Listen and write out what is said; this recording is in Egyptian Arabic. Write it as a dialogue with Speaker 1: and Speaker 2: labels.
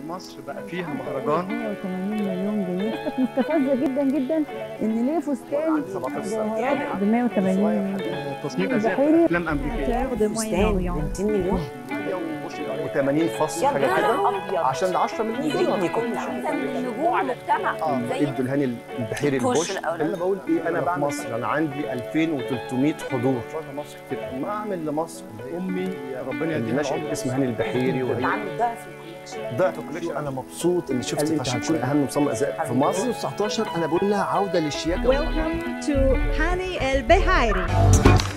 Speaker 1: مصر بقى فيها مهرجان
Speaker 2: 180 مليون جنيه كانت مستفزه جدا جدا ان ليه فستان ب 180
Speaker 1: تصميم ازياء
Speaker 2: البحيري
Speaker 1: افلام امريكيه
Speaker 2: de Moyen-Orient
Speaker 3: 200 مليون
Speaker 4: و80 فص حاجه كده عشان ال 10 مليون دولار
Speaker 3: يديني كل
Speaker 5: احسن من نجوم المجتمع
Speaker 4: اه
Speaker 5: زي
Speaker 4: ادوا الهاني البحيري
Speaker 3: البوش
Speaker 4: البوش
Speaker 3: الأولاني.
Speaker 4: انا بقول ايه انا في مصر انا عندي 2300 حضور مصر كتير ما اعمل لمصر
Speaker 1: امي ربنا
Speaker 4: اللي
Speaker 1: يديها
Speaker 4: ناشئ
Speaker 1: العمر.
Speaker 4: اسم هاني البحيري وهي
Speaker 3: عامل ضعف الكوليكشن
Speaker 4: ضعف الكوليكشن انا مبسوط اني شفت
Speaker 1: قال لي
Speaker 4: عشان
Speaker 1: أنت
Speaker 4: تكون اهم مصمم ازياء في مصر
Speaker 6: 2019 انا بقول لها عوده للشياكه
Speaker 7: Welcome to Hani El Behairi.